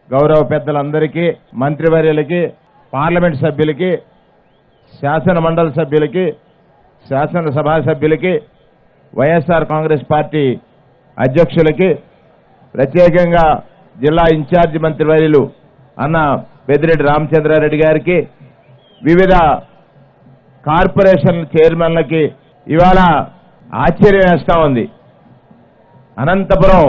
గౌరవ పెద్దలందరికీ మంత్రివర్యులకి పార్లమెంట్ సభ్యులకి శాసన మండలి సభ్యులకి శాసనసభ సభ్యులకి వైఎస్ఆర్ కాంగ్రెస్ పార్టీ అధ్యక్షులకి ప్రత్యేకంగా జిల్లా ఇన్ఛార్జ్ మంత్రివర్యులు అన్న పెద్దిరెడ్డి రామచంద్రారెడ్డి గారికి వివిధ కార్పొరేషన్ చైర్మన్లకి ఇవాళ ఆశ్చర్యం వేస్తా ఉంది అనంతపురం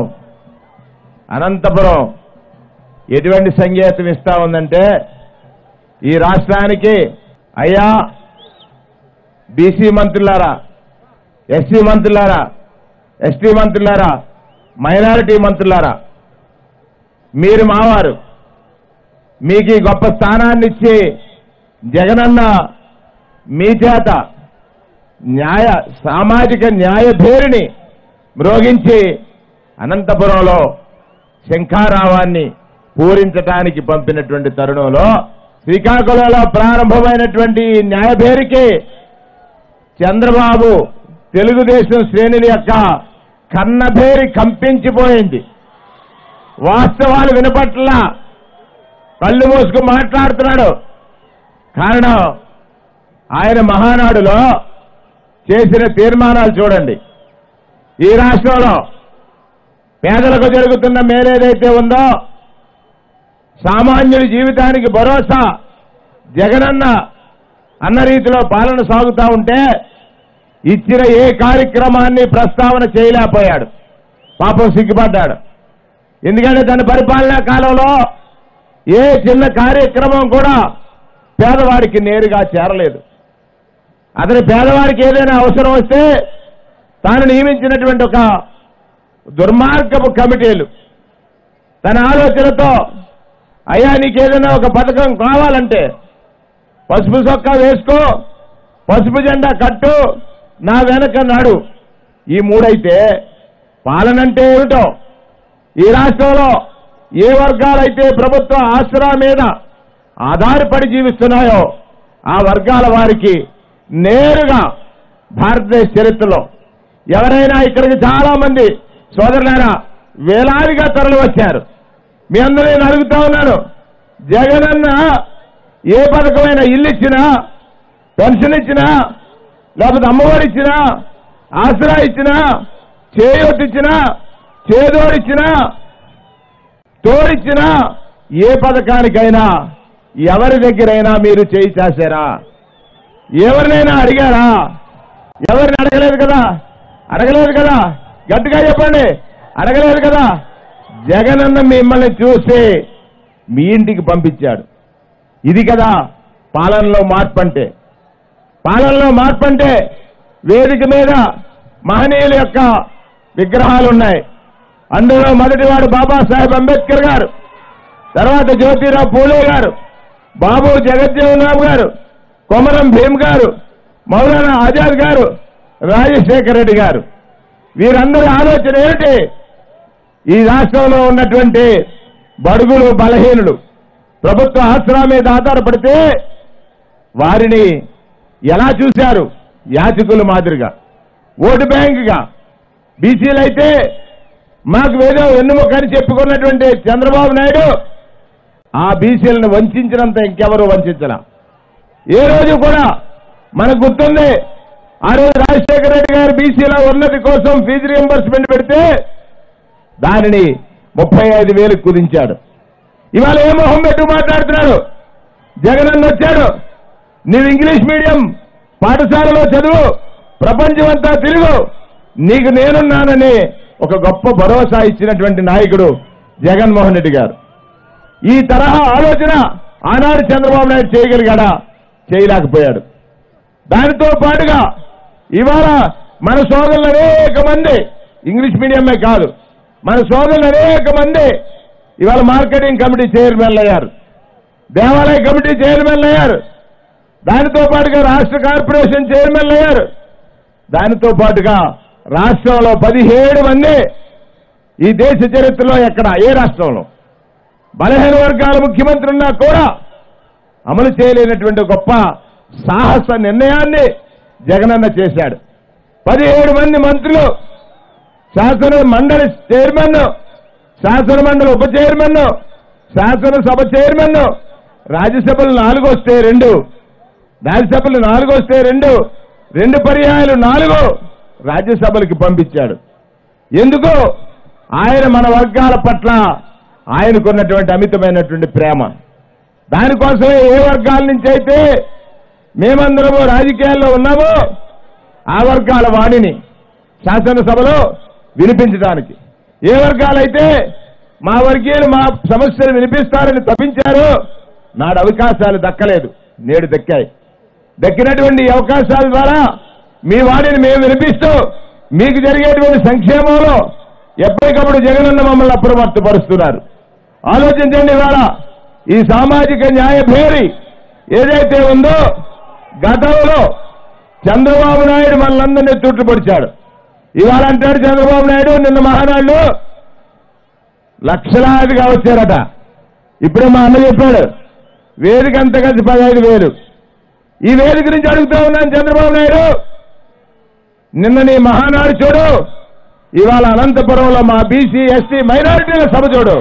అనంతపురం ఎటువంటి సంకేతం ఇస్తా ఉందంటే ఈ రాష్ట్రానికి అయ్యా బీసీ మంత్రులారా ఎస్సీ మంత్రులారా ఎస్టీ మంత్రులారా మైనారిటీ మంత్రులారా మీరు మావారు మీకు ఈ గొప్ప స్థానాన్ని ఇచ్చి జగనన్న మీ చేత న్యాయ సామాజిక న్యాయ ధేరిని మ్రోగించి అనంతపురంలో శంఖారావాన్ని పూరించటానికి పంపినటువంటి తరుణంలో శ్రీకాకుళంలో ప్రారంభమైనటువంటి ఈ న్యాయభేరికి చంద్రబాబు తెలుగుదేశం శ్రేణుల యొక్క కన్నభేరి కంపించిపోయింది వాస్తవాలు వినపట్ల కళ్ళు మూసుకు మాట్లాడుతున్నాడు కారణం ఆయన మహానాడులో చేసిన తీర్మానాలు చూడండి ఈ రాష్ట్రంలో పేదలకు జరుగుతున్న మేలేదైతే ఉందో సామాన్యుడి జీవితానికి భరోసా జగనన్న అన్న రీతిలో పాలన సాగుతా ఉంటే ఇచ్చిన ఏ కార్యక్రమాన్ని ప్రస్తావన చేయలేకపోయాడు పాపం సిగ్గుపడ్డాడు ఎందుకంటే తన పరిపాలనా కాలంలో ఏ చిన్న కార్యక్రమం కూడా పేదవాడికి నేరుగా చేరలేదు అతని పేదవాడికి ఏదైనా అవసరం వస్తే తాను నియమించినటువంటి ఒక దుర్మార్గపు కమిటీలు తన ఆలోచనతో అయ్యా నీకేదైనా ఒక పథకం కావాలంటే పసుపు చొక్కా వేసుకో పసుపు జెండా కట్టు నా వెనక నాడు ఈ మూడైతే పాలనంటే ఏమిటో ఈ రాష్ట్రంలో ఏ వర్గాలైతే ప్రభుత్వ ఆసరా మీద ఆధారపడి జీవిస్తున్నాయో ఆ వర్గాల వారికి నేరుగా భారతదేశ చరిత్రలో ఎవరైనా ఇక్కడికి చాలా మంది సోదరులారా వేలాదిగా తరలి వచ్చారు మీ అందరూ నేను అడుగుతా ఉన్నాను జగనన్న ఏ పథకమైన ఇల్లు ఇచ్చినా పెన్షన్ ఇచ్చినా లేకపోతే అమ్మఒడి ఇచ్చినా ఆసరా ఇచ్చినా చేయొట్టిచ్చినా చేదోడిచ్చినా తోడిచ్చినా ఏ పథకానికైనా ఎవరి దగ్గరైనా మీరు చేయి చేశారా ఎవరినైనా అడిగారా ఎవరిని అడగలేదు కదా అడగలేదు కదా గట్టిగా చెప్పండి అడగలేదు కదా జగనన్న మిమ్మల్ని చూసి మీ ఇంటికి పంపించాడు ఇది కదా పాలనలో మార్పు అంటే పాలనలో మార్పు అంటే వేదిక మీద మహనీయుల యొక్క విగ్రహాలు ఉన్నాయి అందులో మొదటివాడు బాబాసాహెబ్ అంబేద్కర్ గారు తర్వాత జ్యోతిరావు పూలే గారు బాబు జగజ్జీవన్ రామ్ గారు కొమరం భీమ్ గారు మౌలానా ఆజాద్ గారు రాజశేఖర రెడ్డి గారు వీరందరి ఆలోచన ఏమిటి ఈ రాష్ట్రంలో ఉన్నటువంటి బడుగులు బలహీనులు ప్రభుత్వ ఆసరా మీద ఆధారపడితే వారిని ఎలా చూశారు యాచకుల మాదిరిగా ఓటు బ్యాంకుగా బీసీలైతే మాకు ఏదో వెన్నుముక అని చెప్పుకున్నటువంటి చంద్రబాబు నాయుడు ఆ బీసీలను వంచినంత ఇంకెవరూ వంచలా ఏ రోజు కూడా మనకు గుర్తుంది ఆ రోజు రాజశేఖర రెడ్డి గారు బీసీల ఉన్నతి కోసం ఫీజు రియంబర్స్మెంట్ పెడితే దానిని ముప్పై ఐదు వేలు కుదించాడు ఇవాళ ఏ మొహం పెట్టు మాట్లాడుతున్నాడు జగనన్న వచ్చాడు నీవు ఇంగ్లీష్ మీడియం పాఠశాలలో చదువు ప్రపంచమంతా తిరుగు నీకు నేనున్నానని ఒక గొప్ప భరోసా ఇచ్చినటువంటి నాయకుడు జగన్మోహన్ రెడ్డి గారు ఈ తరహా ఆలోచన ఆనాడు చంద్రబాబు నాయుడు చేయగలిగాడా చేయలేకపోయాడు దానితో పాటుగా ఇవాళ మన సోదరులు అనేక మంది ఇంగ్లీష్ మీడియమే కాదు మన సోదరులు అనేక మంది ఇవాళ మార్కెటింగ్ కమిటీ చైర్మన్లు అయ్యారు దేవాలయ కమిటీ చైర్మన్లు అయ్యారు దానితో పాటుగా రాష్ట్ర కార్పొరేషన్ చైర్మన్లు అయ్యారు దానితో పాటుగా రాష్ట్రంలో పదిహేడు మంది ఈ దేశ చరిత్రలో ఎక్కడ ఏ రాష్ట్రంలో బలహీన వర్గాల ముఖ్యమంత్రి ఉన్నా కూడా అమలు చేయలేనటువంటి గొప్ప సాహస నిర్ణయాన్ని జగనన్న చేశాడు పదిహేడు మంది మంత్రులు శాసన మండలి చైర్మన్ శాసన మండలి ఉప చైర్మన్ శాసనసభ చైర్మన్ రాజ్యసభలు నాలుగు వస్తే రెండు రాజ్యసభలు నాలుగు వస్తే రెండు రెండు పర్యాయాలు నాలుగు రాజ్యసభలకి పంపించాడు ఎందుకు ఆయన మన వర్గాల పట్ల ఆయనకున్నటువంటి అమితమైనటువంటి ప్రేమ దానికోసమే ఏ వర్గాల నుంచి అయితే మేమందరము రాజకీయాల్లో ఉన్నామో ఆ వర్గాల వాణిని శాసనసభలో వినిపించడానికి ఏ వర్గాలైతే మా వర్గీయులు మా సమస్యలు వినిపిస్తారని తప్పించారో నాడు అవకాశాలు దక్కలేదు నేడు దక్కాయి దక్కినటువంటి ఈ అవకాశాల ద్వారా మీ వాడిని మేము వినిపిస్తూ మీకు జరిగేటువంటి సంక్షేమంలో ఎప్పటికప్పుడు జగనన్న మమ్మల్ని అప్రమత్తపరుస్తున్నారు ఆలోచించండి ఇవాళ ఈ సామాజిక న్యాయ భేరి ఏదైతే ఉందో గతంలో చంద్రబాబు నాయుడు మనల్ని చుట్టుపడిచాడు ఇవాళ అంటాడు చంద్రబాబు నాయుడు నిన్న మహానాడు లక్షలాదిగా వచ్చారట ఇప్పుడే మా అన్న చెప్పాడు వేదిక అంత కలిసి పదహైదు వేలు ఈ వేదిక నుంచి అడుగుతా ఉన్నాను చంద్రబాబు నాయుడు నిన్న నీ మహానాడు చూడు ఇవాళ అనంతపురంలో మా బీసీ ఎస్టీ మైనారిటీల సభ చూడు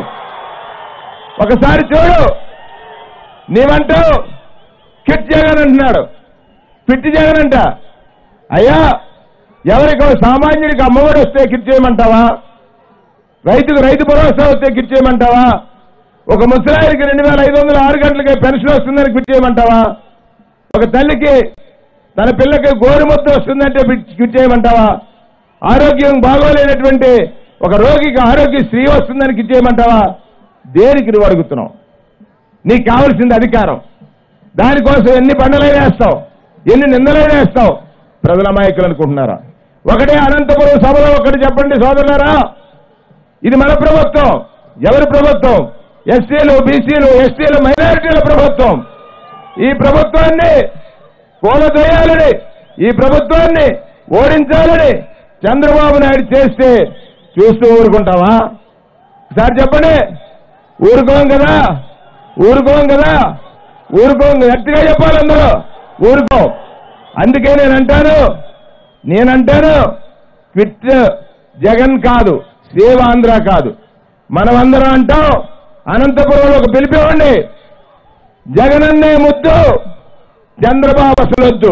ఒకసారి చూడు నీవంటావు కిట్ జగన్ అంటున్నాడు పిట్టి జగన్ అంట అయ్యా ఎవరికి సామాన్యుడికి అమ్మఒడి వస్తే కిట్ చేయమంటావా రైతుకు రైతు భరోసా వస్తే కిట్ చేయమంటావా ఒక ముసలాయికి రెండు వేల ఐదు వందల ఆరు గంటలకి పెన్షన్ వస్తుందని క్విట్ చేయమంటావా ఒక తల్లికి తన పిల్లకి గోరుముద్ద వస్తుందంటే క్విట్ చేయమంటావా ఆరోగ్యం బాగోలేనటువంటి ఒక రోగికి ఆరోగ్యశ్రీ వస్తుందని క్విట్ చేయమంటావా దేనికి నువ్వు అడుగుతున్నావు నీకు కావాల్సింది అధికారం దానికోసం ఎన్ని బండలైనా వేస్తావు ఎన్ని నిందలైనా వేస్తావు ప్రజల నాయకులు అనుకుంటున్నారా ఒకటే అనంతపురం సభలో ఒకటి చెప్పండి సోదరులారా ఇది మన ప్రభుత్వం ఎవరి ప్రభుత్వం ఎస్సీలు బీసీలు ఎస్టీలు మైనారిటీల ప్రభుత్వం ఈ ప్రభుత్వాన్ని కూలదోయాలని ఈ ప్రభుత్వాన్ని ఓడించాలని చంద్రబాబు నాయుడు చేస్తే చూస్తూ ఊరుకుంటావా సార్ చెప్పండి ఊరుకోం కదా ఊరుకోం కదా ఊరుకోం గట్టిగా చెప్పాలి అందరూ ఊరుకోం అందుకే నేను అంటాను నేనంటాను క్విట్ జగన్ కాదు సేవ్ ఆంధ్ర కాదు మనమందరం అంటాం అనంతపురంలో ఒక పిలిపివ్వండి జగనన్నే ముద్దు చంద్రబాబు అసలొద్దు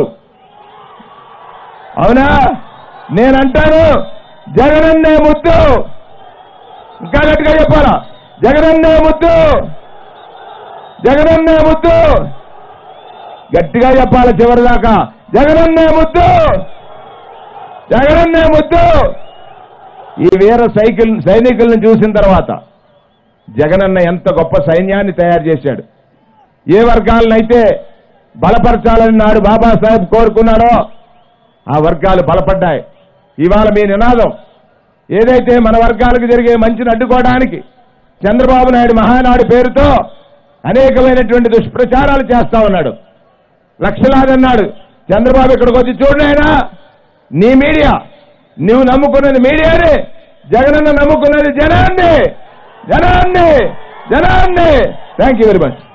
అవునా నేనంటాను జగనన్నే ముద్దు ఇంకా గట్టిగా చెప్పాలా జగనన్నే ముద్దు జగనన్నే ముద్దు గట్టిగా చెప్పాలి చివరిదాకా జగనన్నే ముద్దు జగనన్నే ముద్దు ఈ వీర సైకిల్ సైనికుల్ని చూసిన తర్వాత జగనన్న ఎంత గొప్ప సైన్యాన్ని తయారు చేశాడు ఏ వర్గాలనైతే బలపరచాలని నాడు బాబాసాహెబ్ కోరుకున్నాడో ఆ వర్గాలు బలపడ్డాయి ఇవాళ మీ నినాదం ఏదైతే మన వర్గాలకు జరిగే మంచిని అడ్డుకోవడానికి చంద్రబాబు నాయుడు మహానాడు పేరుతో అనేకమైనటువంటి దుష్ప్రచారాలు చేస్తా ఉన్నాడు లక్షలాది అన్నాడు చంద్రబాబు ఇక్కడికి వచ్చి చూడనైనా నీ మీడియా నువ్వు నమ్ముకున్నది మీడియానే జగనన్న నమ్ముకున్నది జనాన్ని జనాన్ని జనాన్ని థ్యాంక్ యూ వెరీ మచ్